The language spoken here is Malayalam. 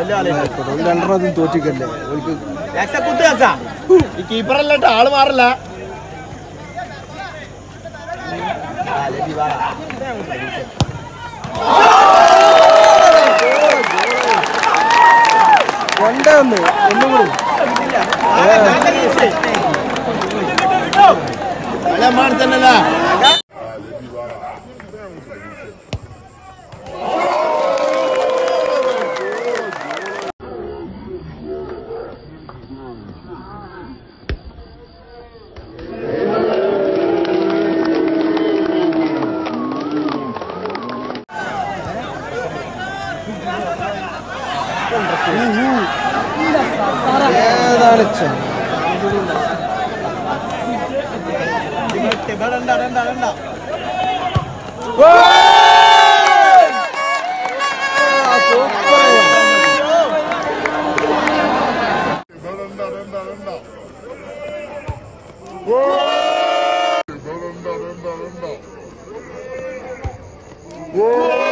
രണ്ടെണ്ണം തോറ്റിക്കല്ലേ ഓൽക്ക് ഈ കീപ്പറല്ല കേട്ടോ ആള് മാറില്ല രണ്ടേ ഒന്ന് ഒന്നും കൂടി കളി അമ്മാണ് തന്നെയല്ല ഏതാണ് ചെ- ആ, സൂപ്പർ Whoa!